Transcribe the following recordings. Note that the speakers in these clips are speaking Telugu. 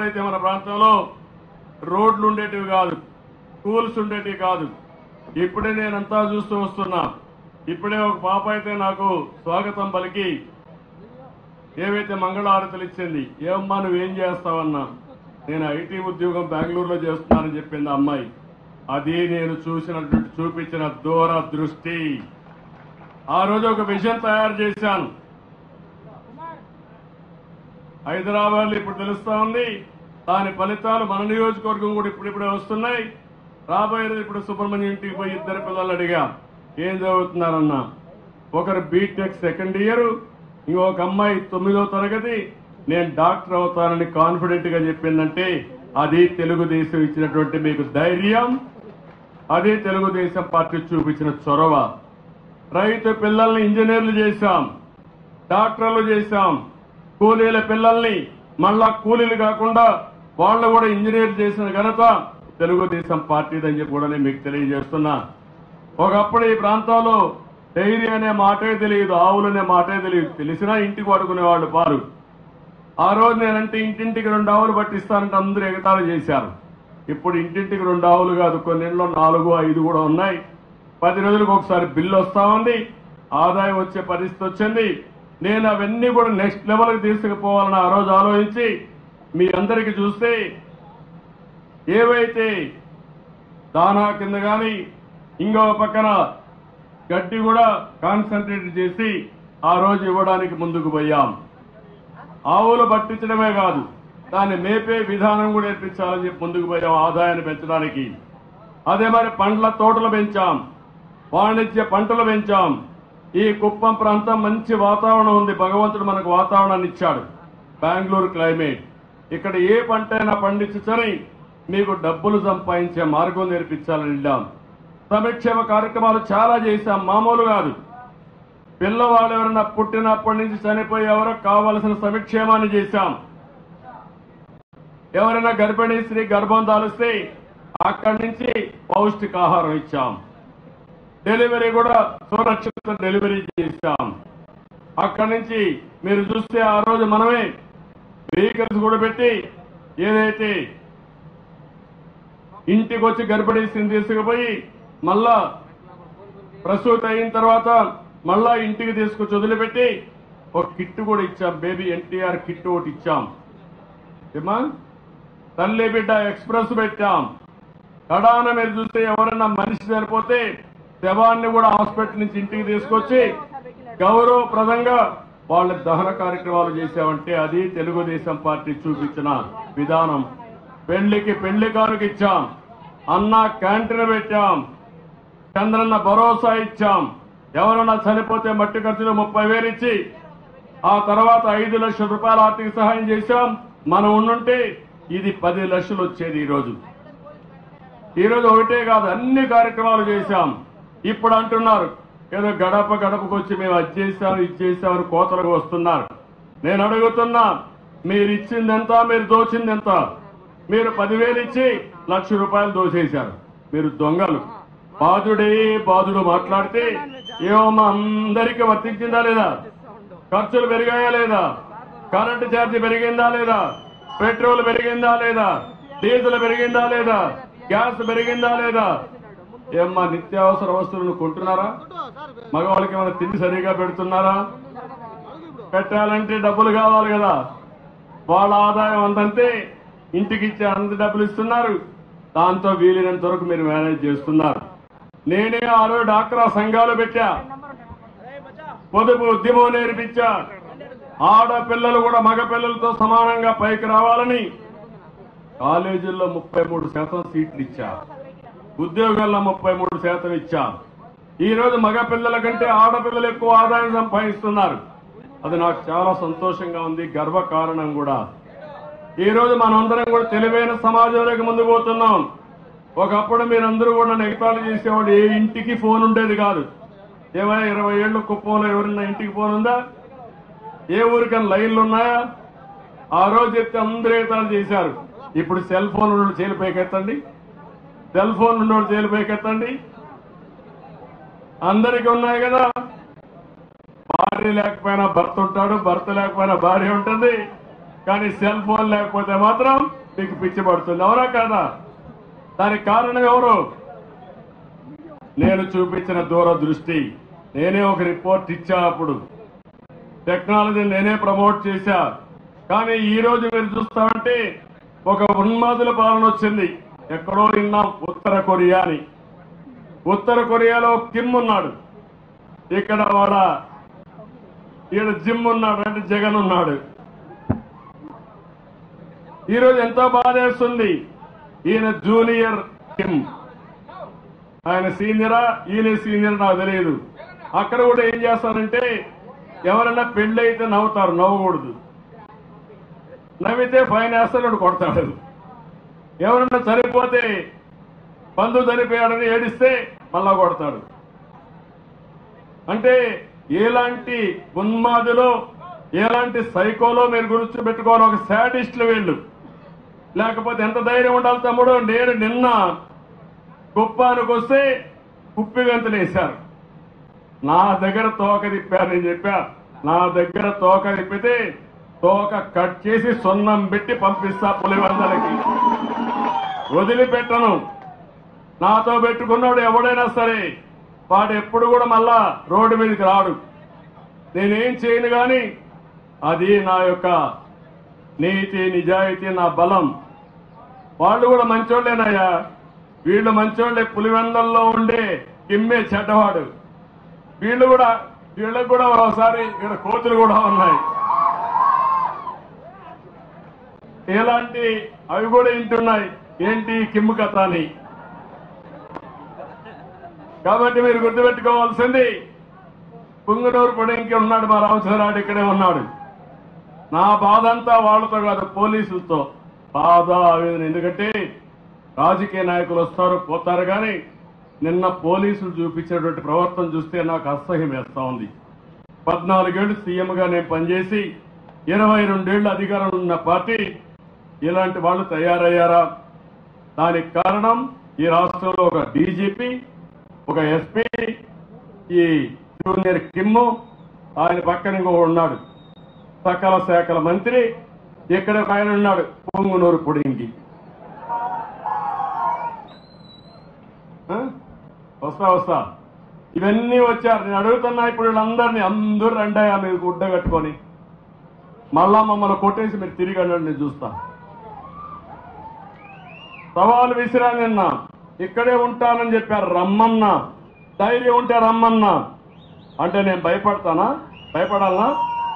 అప్పుడైతే మన ప్రాంతంలో రోడ్లు ఉండేటివి కాదు స్కూల్స్ ఉండేటివి కాదు ఇప్పుడే నేనంతా చూస్తూ వస్తున్నా ఇప్పుడే ఒక పాప అయితే నాకు స్వాగతం పలికి ఏవైతే మంగళారతులు ఇచ్చింది ఏమమ్మా నువ్వేం చేస్తావన్నా నేను ఐటీ ఉద్యోగం బెంగళూరులో చేస్తున్నానని చెప్పింది ఆ అమ్మాయి అది నేను చూసినటువంటి చూపించిన దూర దృష్టి ఆ రోజు ఒక విజన్ తయారు చేశాను హైదరాబాద్ లో ఇప్పుడు తెలుస్తా ఉంది దాని ఫలితాలు మన నియోజకవర్గం కూడా ఇప్పుడిప్పుడే వస్తున్నాయి రాబోయే రోజు ఇప్పుడు సుబ్రహ్మణ్యం ఇంటికి పోయి ఇద్దరు పిల్లలు అడిగా ఏం చదువుతున్నారన్నా ఒకరు బీటెక్ సెకండ్ ఇయర్ ఇంకొక అమ్మాయి తొమ్మిదో తరగతి నేను డాక్టర్ అవుతానని కాన్ఫిడెంట్ గా చెప్పిందంటే అది తెలుగుదేశం ఇచ్చినటువంటి మీకు ధైర్యం అదే తెలుగుదేశం పార్టీ చూపించిన చొరవ రైతు పిల్లల్ని ఇంజనీర్లు చేశాం డాక్టర్లు చేశాం కూలీల పిల్లల్ని మళ్ళా కూలీలు కాకుండా వాళ్ళు కూడా ఇంజనీర్ చేసిన ఘనత తెలుగుదేశం పార్టీదని చెప్పి కూడా నేను మీకు తెలియజేస్తున్నా ఒకప్పుడు ఈ ప్రాంతంలో డైరీ అనే మాటే తెలియదు ఆవులు అనే మాటే తెలియదు తెలిసినా ఇంటికి పడుకునే వాళ్ళు పారు ఆ రోజు నేనంటే ఇంటింటికి రెండు ఆవులు పట్టిస్తానంటే అందరూ ఎగతాళి చేశారు ఇప్పుడు ఇంటింటికి రెండు ఆవులు కాదు కొన్నింట్లో నాలుగు ఐదు కూడా ఉన్నాయి పది రోజులకు ఒకసారి బిల్లు వస్తా ఉంది ఆదాయం వచ్చే పరిస్థితి వచ్చింది నేను అవన్నీ కూడా నెక్స్ట్ లెవెల్కి తీసుకుపోవాలని ఆ రోజు ఆలోచించి మీ అందరికీ చూస్తే ఏవైతే దానా కింద కానీ ఇంకో పక్కన గడ్డి కూడా కాన్సన్ట్రేట్ చేసి ఆ రోజు ఇవ్వడానికి ముందుకు పోయాం ఆవులు పట్టించడమే కాదు దాన్ని మేపే విధానం కూడా నేర్పించాలని చెప్పి ముందుకు పోయాం ఆదాయాన్ని పెంచడానికి అదే మరి పండ్ల తోటలు పెంచాం వాణిజ్య పంటలు పెంచాం ఈ కుప్పం ప్రాంతం మంచి వాతావరణం ఉంది భగవంతుడు మనకు వాతావరణాన్ని ఇచ్చాడు బెంగళూరు క్లైమేట్ ఇక్కడ ఏ పంట అయినా పండించని మీకు డబ్బులు సంపాదించే మార్గం నేర్పించాలని వెళ్ళాం సంక్షేమ కార్యక్రమాలు చాలా చేశాం మామూలు కాదు పిల్లవాడు ఎవరైనా పుట్టినప్పటి నుంచి చనిపోయి ఎవరో కావలసిన సంక్షేమాన్ని చేశాం ఎవరైనా గర్భిణీ స్త్రీ గర్భం దాలిస్తే అక్కడి నుంచి పౌష్టికాహారం ఇచ్చాం డెలివరీ కూడా సురక్షిత డెలివరీ చేశాం అక్కడి నుంచి మీరు చూస్తే ఆ రోజు మనమే వెహికల్స్ కూడా పెట్టి ఏదైతే ఇంటికి వచ్చి గర్భిణీ స్త్రీని తీసుకుపోయి మళ్ళా ప్రసూతి అయిన తర్వాత మళ్ళా ఇంటికి తీసుకొచ్చి వదిలిపెట్టి ఒక కిట్ కూడా ఇచ్చాం బేబీ ఎన్టీఆర్ కిట్ ఒకటి ఇచ్చాం ఏమా తల్లి బిడ్డ ఎక్స్ప్రెస్ పెట్టాం కడాన మీరు చూస్తే ఎవరైనా మనిషి చనిపోతే శవాన్ని కూడా హాస్పిటల్ నుంచి ఇంటికి తీసుకొచ్చి గౌరవప్రదంగా వాళ్ళ దహన కార్యక్రమాలు చేశామంటే అది తెలుగుదేశం పార్టీ చూపించిన విధానం పెళ్లికి పెళ్లి కానుక ఇచ్చాం అన్న క్యాంటీన్ పెట్టాం చంద్రన్న భరోసా ఇచ్చాం ఎవరన్నా చనిపోతే మట్టి ఖర్చులు ముప్పై వేలు ఇచ్చి ఆ తర్వాత ఐదు లక్షల రూపాయల ఆర్థిక సహాయం చేశాం మనం ఉండుంటే ఇది పది లక్షలు వచ్చేది ఈ రోజు ఈ రోజు ఒకటే కాదు అన్ని కార్యక్రమాలు చేశాం ఇప్పుడు అంటున్నారు ఏదో గడప గడపకు వచ్చి మేము అది చేశాం ఇది చేశామని కోతలకు వస్తున్నారు నేను అడుగుతున్నా మీరు ఇచ్చింది ఎంత మీరు దోచింది ఎంత మీరు పదివేలు ఇచ్చి లక్ష రూపాయలు దోచేశారు మీరు దొంగలు బాధుడే బాధుడు మాట్లాడితే ఏమమ్మా అందరికీ వర్తించిందా లేదా ఖర్చులు పెరిగాయా లేదా కరెంటు ఛార్జీ పెరిగిందా లేదా పెట్రోల్ పెరిగిందా లేదా డీజిల్ పెరిగిందా లేదా గ్యాస్ పెరిగిందా లేదా ఏమ్మా నిత్యావసర వస్తువులను కొంటున్నారా మగవాళ్ళకి ఏమైనా తిండి సరిగా పెడుతున్నారా పెట్టాలంటే డబ్బులు కావాలి కదా వాళ్ళ ఆదాయం అంతంతే ఇంటికి ఇచ్చే అంత డబ్బులు ఇస్తున్నారు దాంతో వీలైనంత వరకు మీరు మేనేజ్ చేస్తున్నారు నేనే ఆ రోజు డాక్రా సంఘాలు పెట్టా పొదుపు ఉద్యమం నేర్పించా ఆడపిల్లలు కూడా మగ పిల్లలతో సమానంగా పైకి రావాలని కాలేజీల్లో ముప్పై మూడు శాతం సీట్లు ఇచ్చా ఉద్యోగాల్లో ముప్పై మూడు శాతం ఇచ్చా ఈ రోజు మగ పిల్లల కంటే ఆడపిల్లలు ఎక్కువ ఆదాయం సంపాదిస్తున్నారు అది నాకు చాలా సంతోషంగా ఉంది గర్వ కారణం కూడా ఈ రోజు మనందరం కూడా తెలివైన సమాజంలోకి ముందు పోతున్నాం ఒకప్పుడు మీరందరూ కూడా నెగతాలు చేసేవాళ్ళు ఏ ఇంటికి ఫోన్ ఉండేది కాదు ఏమైనా ఇరవై ఏళ్ళు కుప్పంలో ఎవరైనా ఇంటికి ఫోన్ ఉందా ఏ ఊరికైనా లైన్లు ఉన్నాయా ఆ రోజు చెప్తే అందరూ ఎగతాళి చేశారు ఇప్పుడు సెల్ ఫోన్ ఉన్న చేలు పైకెత్తండి సెల్ ఫోన్ ఉన్నోడు చేలు పైకెత్తండి అందరికీ ఉన్నాయి కదా భార్య లేకపోయినా భర్త ఉంటాడు భర్త లేకపోయినా భార్య ఉంటుంది కానీ సెల్ ఫోన్ లేకపోతే మాత్రం మీకు పిచ్చి పడుతుంది అవునా కాదా దానికి కారణం ఎవరు నేను చూపించిన దూరదృష్టి నేనే ఒక రిపోర్ట్ ఇచ్చా అప్పుడు టెక్నాలజీ నేనే ప్రమోట్ చేశా కానీ ఈ రోజు మీరు చూస్తామంటే ఒక ఉన్మాదుల పాలన వచ్చింది ఎక్కడో విన్నాం ఉత్తర కొరియా అని ఉత్తర కొరియాలో కిమ్ ఉన్నాడు ఇక్కడ వాడ ఈడ జిమ్ ఉన్నాడు అంటే జగన్ ఉన్నాడు ఈరోజు ఎంతో బాధేస్తుంది ఈయన జూనియర్ కిమ్ ఆయన సీనియరా ఈయన సీనియర్ నాకు తెలియదు అక్కడ కూడా ఏం చేస్తారంటే ఎవరైనా పెళ్లి అయితే నవ్వుతారు నవ్వకూడదు నవ్వితే ఫైన్ వేస్తాడు వాడు కొడతాడు ఎవరన్నా చనిపోతే బంధు చనిపోయాడని ఏడిస్తే మళ్ళా కొడతాడు అంటే ఎలాంటి ఉన్మాదిలో ఎలాంటి సైకోలో మీరు గురించి పెట్టుకోవాలి ఒక శాడిస్టులు వీళ్ళు లేకపోతే ఎంత ధైర్యం ఉండాలి తమ్ముడు నేను నిన్న కుప్పానికి వస్తే కుప్పి గంతులు వేశారు నా దగ్గర తోక తిప్పారు నేను చెప్పా నా దగ్గర తోక తిప్పితే తోక కట్ చేసి సున్నం పెట్టి పంపిస్తా పులివందలకి వదిలిపెట్టను నాతో పెట్టుకున్నాడు ఎవడైనా సరే వాడు ఎప్పుడు కూడా మళ్ళా రోడ్డు మీదకి రాడు నేనేం చేయను గాని అది నా యొక్క నీతి నిజాయితీ నా బలం వాళ్ళు కూడా మంచోళ్ళేనయ్యా వీళ్ళు మంచోళ్ళే పులివెందల్లో ఉండే కిమ్మే చెడ్డవాడు వీళ్ళు కూడా వీళ్ళకు కూడా ఒకసారి ఇక్కడ కోతులు కూడా ఉన్నాయి ఎలాంటి అవి కూడా వింటున్నాయి ఏంటి కిమ్ము కథ అని కాబట్టి మీరు గుర్తుపెట్టుకోవాల్సింది పుంగనూరు పొడంకి ఉన్నాడు మా రామచంద్రరాడు ఇక్కడే ఉన్నాడు నా బాధ అంతా వాళ్ళతో కాదు పోలీసులతో బాధ ఆవేదన ఎందుకంటే రాజకీయ నాయకులు వస్తారు పోతారు కానీ నిన్న పోలీసులు చూపించినటువంటి ప్రవర్తన చూస్తే నాకు అసహ్యం వేస్తా ఉంది పద్నాలుగేళ్లు సీఎంగా నేను పనిచేసి ఇరవై రెండేళ్లు అధికారంలో ఉన్న పార్టీ ఇలాంటి వాళ్ళు తయారయ్యారా దానికి కారణం ఈ రాష్ట్రంలో ఒక డీజీపీ ఒక ఎస్పీ ఈ జూనియర్ కిమ్ము ఆయన పక్కన ఇంకో ఉన్నాడు సకల శాఖల మంత్రి ఇక్కడ ఒక ఆయన ఉన్నాడు పొంగునూరు పొడింగి ఆ? వస్తా వస్తా ఇవన్నీ వచ్చారు నేను అడుగుతున్నా ఇప్పుడు వీళ్ళందరినీ అందరూ రండాయా మీరు గుడ్డ కట్టుకొని మళ్ళా మమ్మల్ని కొట్టేసి మీరు తిరిగి అన్నాడు నేను చూస్తా సవాలు విసిరా నిన్న ఇక్కడే ఉంటానని చెప్పారు రమ్మన్నా ధైర్యం ఉంటే రమ్మన్నా అంటే నేను భయపడతానా భయపడాలనా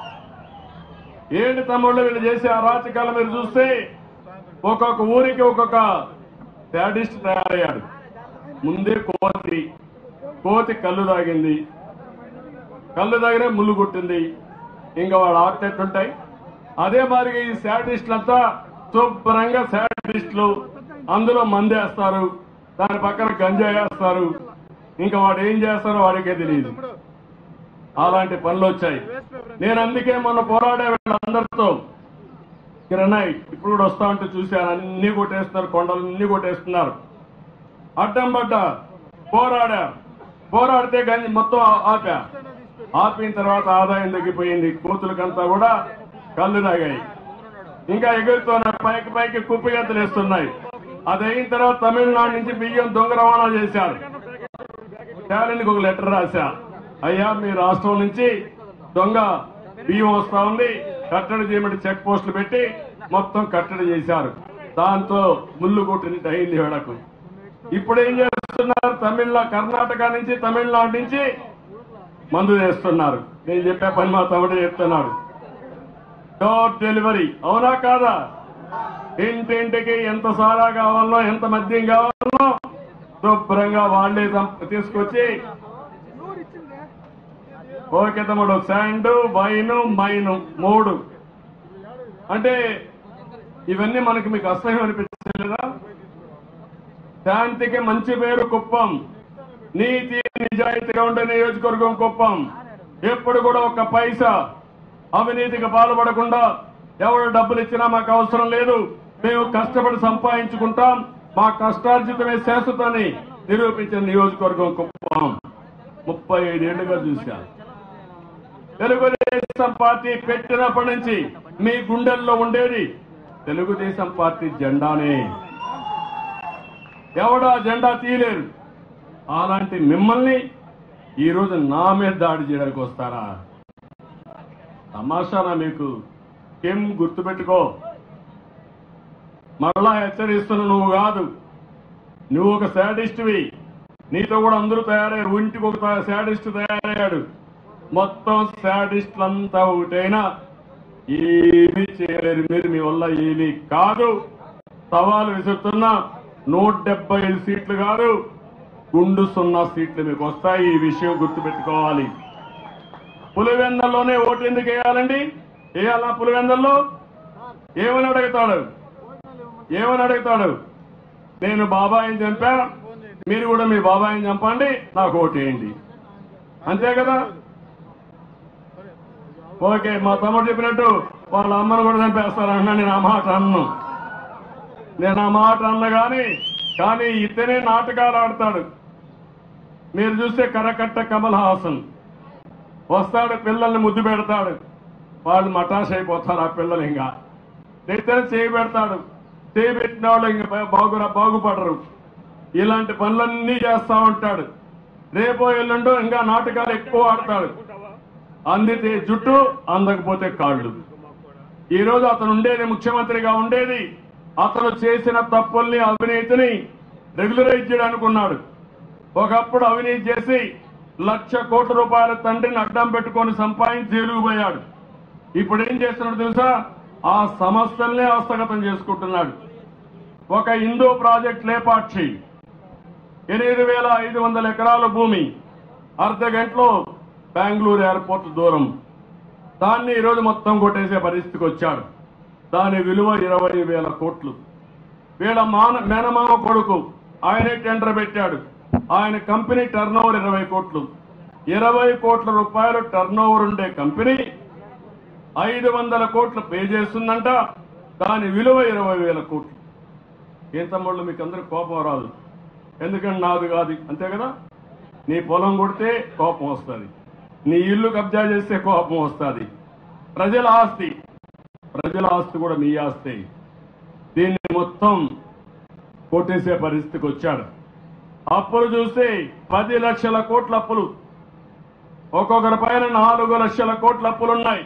ఏంటి తమ్ముళ్ళు వీళ్ళు చేసే అరాచకాలు మీరు చూస్తే ఒక్కొక్క ఊరికి ఒక్కొక్క శాడిస్ట్ తయారయ్యాడు ముందే కోతి కోతి కళ్ళు తాగింది కళ్ళు తాగినే ముళ్ళు కొట్టింది ఇంకా వాడు ఆటెట్టుంటాయి అదే మాదిరిగా ఈ శాడిస్టులంతా శుభ్రంగా శాడిస్టులు అందులో మందేస్తారు దాని పక్కన గంజా వేస్తారు ఇంకా వాడు ఏం చేస్తారో వాడికే తెలియదు అలాంటి పనులు వచ్చాయి నేను అందుకే మొన్న పోరాడే వీళ్ళందరితో గ్రనైట్ ఇప్పుడు కూడా వస్తా ఉంటే చూశాను అన్ని కొట్టేస్తున్నారు కొండలు అన్ని కొట్టేస్తున్నారు అడ్డం పడ్డ పోరాడా పోరాడితే గంజి మొత్తం ఆ- ఆపా ఆపిన తర్వాత ఆదాయం తగ్గిపోయింది కూతులకంతా కూడా కళ్ళు తాగాయి ఇంకా ఎగురుతున్న పైకి పైకి కుప్పిగంతలు వేస్తున్నాయి అది అయిన తర్వాత తమిళనాడు నుంచి బియ్యం దొంగ రవాణా చేశారు స్టాలిన్కి ఒక లెటర్ రాశా అయ్యా మీ రాష్ట్రం నుంచి దొంగ బియ్యం వస్తా ఉంది కట్టడి చేయమని చెక్ పోస్టులు పెట్టి మొత్తం కట్టడి చేశారు దాంతో ముళ్ళు కొట్టినట్టు అయింది వేడకు ఇప్పుడు ఏం చేస్తున్నారు తమిళనాడు కర్ణాటక నుంచి తమిళనాడు నుంచి మందు చేస్తున్నారు నేను చెప్పే పని మా తమ్ముడే చెప్తున్నాడు డోర్ డెలివరీ అవునా కాదా ఇంటింటికి ఎంత సారా కావాలనో ఎంత మద్యం కావాలనో శుభ్రంగా వాళ్ళే సం- తీసుకొచ్చి ఓకే తమ్ముడు శాండ్ వైన్ మైన్ మూడు అంటే ఇవన్నీ మనకి మీకు అసహ్యం అనిపించలేదా శాంతికి మంచి పేరు కుప్పం నీతి నిజాయితీగా ఉండే నియోజకవర్గం కుప్పం ఎప్పుడు కూడా ఒక పైసా అవినీతికి పాల్పడకుండా ఎవరు డబ్బులు ఇచ్చినా మాకు అవసరం లేదు మేము కష్టపడి సంపాదించుకుంటాం మా కష్టార్జితమే శాశ్వతని నిరూపించిన నియోజకవర్గం కుప్పం ముప్పై ఐదేళ్లుగా చూశాను తెలుగుదేశం పార్టీ పెట్టినప్పటి నుంచి మీ గుండెల్లో ఉండేది తెలుగుదేశం పార్టీ జెండానే ఎవడా జెండా తీయలేరు అలాంటి మిమ్మల్ని ఈరోజు నా మీద దాడి చేయడానికి వస్తారా తమాషానా మీకు ఏం గుర్తుపెట్టుకో మరలా హెచ్చరిస్తున్న నువ్వు కాదు నువ్వు ఒక శాడిస్ట్వి నీతో కూడా అందరూ తయారయ్యారు ఇంటికి ఒక శాడిస్ట్ తయారయ్యాడు మొత్తం శాడిస్టులంతా ఒకటైనా ఏమీ చేయలేరు మీరు మీ వల్ల ఏమీ కాదు సవాలు విసురుతున్నా నూట డెబ్బై ఐదు సీట్లు కాదు గుండు సున్నా సీట్లు మీకు వస్తాయి ఈ విషయం గుర్తుపెట్టుకోవాలి పులివెందల్లోనే ఓటు ఎందుకు వేయాలండి వేయాలా పులివెందల్లో ఏమని అడుగుతాడు ఏమని అడుగుతాడు నేను బాబాయిని చంపా మీరు కూడా మీ బాబాయిని చంపండి నాకు ఓటు వేయండి అంతే కదా ఓకే మా తమ్ముడు చెప్పినట్టు వాళ్ళ అమ్మను కూడా చంపేస్తారన్న నేను ఆ మాట అన్ను నేను ఆ మాట అన్న గాని కానీ ఇతనే నాటకాలు ఆడతాడు మీరు చూస్తే కరకట్ట కమల్ హాసన్ వస్తాడు పిల్లల్ని ముద్దు పెడతాడు వాళ్ళు మటాష్ అయిపోతారు ఆ పిల్లలు ఇంకా ఇతను చేయి పెడతాడు చేయి పెట్టిన వాళ్ళు ఇంకా బాగు బాగుపడరు ఇలాంటి పనులన్నీ చేస్తా ఉంటాడు రేపో ఎల్లుండో ఇంకా నాటకాలు ఎక్కువ ఆడతాడు అందితే జుట్టు అందకపోతే కాళ్ళు ఈ రోజు అతను ఉండేది ముఖ్యమంత్రిగా ఉండేది అతను చేసిన తప్పుల్ని అవినీతిని రెగ్యులరైజ్ చేయడానికి ఉన్నాడు ఒకప్పుడు అవినీతి చేసి లక్ష కోట్ల రూపాయల తండ్రిని అడ్డం పెట్టుకొని సంపాదించి జైలుకు పోయాడు ఇప్పుడు ఏం చేస్తున్నాడు తెలుసా ఆ సమస్యల్నే హస్తగతం చేసుకుంటున్నాడు ఒక హిందూ ప్రాజెక్ట్ లేపాక్షి ఎనిమిది వేల ఐదు వందల ఎకరాల భూమి అర్ధ గంటలో బెంగళూరు ఎయిర్పోర్ట్ దూరం దాన్ని ఈరోజు మొత్తం కొట్టేసే పరిస్థితికి వచ్చాడు దాని విలువ ఇరవై వేల కోట్లు వీళ్ళ మాన మేనమామ కొడుకు ఆయనే టెండర్ పెట్టాడు ఆయన కంపెనీ టర్న్ ఓవర్ ఇరవై కోట్లు ఇరవై కోట్ల రూపాయలు టర్న్ ఓవర్ ఉండే కంపెనీ ఐదు వందల కోట్లు పే చేస్తుందంట దాని విలువ ఇరవై వేల కోట్లు ఏం తమ్ముళ్ళు మీకు అందరికి కోపం రాదు ఎందుకంటే నాది కాదు అంతే కదా నీ పొలం కొడితే కోపం వస్తుంది నీ ఇల్లు కబ్జా చేస్తే కోపం వస్తుంది ప్రజల ఆస్తి ప్రజల ఆస్తి కూడా మీ ఆస్తి దీన్ని మొత్తం కొట్టేసే పరిస్థితికి వచ్చాడు అప్పులు చూస్తే పది లక్షల కోట్ల అప్పులు ఒక్కొక్కరి పైన నాలుగు లక్షల కోట్ల అప్పులున్నాయి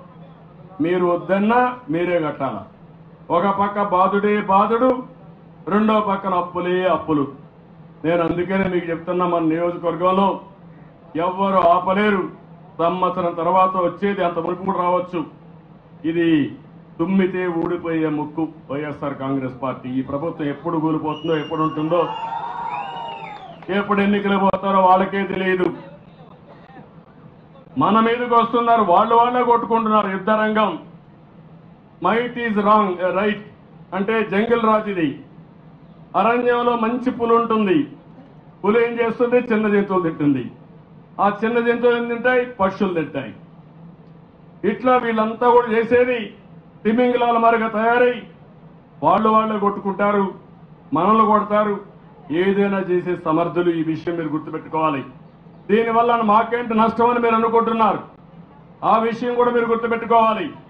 మీరు వద్దన్నా మీరే కట్టాల ఒక పక్క బాధుడే బాధుడు రెండో పక్కన అప్పులే అప్పులు నేను అందుకనే మీకు చెప్తున్నా మన నియోజకవర్గంలో ఎవ్వరు ఆపలేరు సంవత్సరం తర్వాత వచ్చేది అంత మునుపు కూడా రావచ్చు ఇది తుమ్మితే ఊడిపోయే ముక్కు వైఎస్ఆర్ కాంగ్రెస్ పార్టీ ఈ ప్రభుత్వం ఎప్పుడు కూలిపోతుందో ఎప్పుడు ఉంటుందో ఎప్పుడు ఎన్నికలు పోతారో వాళ్ళకే తెలియదు మన మీదకి వస్తున్నారు వాళ్ళు వాళ్ళే కొట్టుకుంటున్నారు యుద్ధ రంగం మైట్ ఈజ్ రాంగ్ రైట్ అంటే జంగిల్ రాజ్ ఇది అరణ్యంలో మంచి పులి ఉంటుంది పులి ఏం చేస్తుంది చిన్న జంతువులు తింటుంది ఆ చిన్న జంతువులు ఏం తింటాయి పక్షులు తింటాయి ఇట్లా వీళ్ళంతా కూడా చేసేది తిమింగలాల మరుగా తయారై వాళ్ళు వాళ్ళే కొట్టుకుంటారు మనల్ని కొడతారు ఏదైనా చేసే సమర్థులు ఈ విషయం మీరు గుర్తుపెట్టుకోవాలి దీనివల్ల మాకేంటి నష్టం అని మీరు అనుకుంటున్నారు ఆ విషయం కూడా మీరు గుర్తుపెట్టుకోవాలి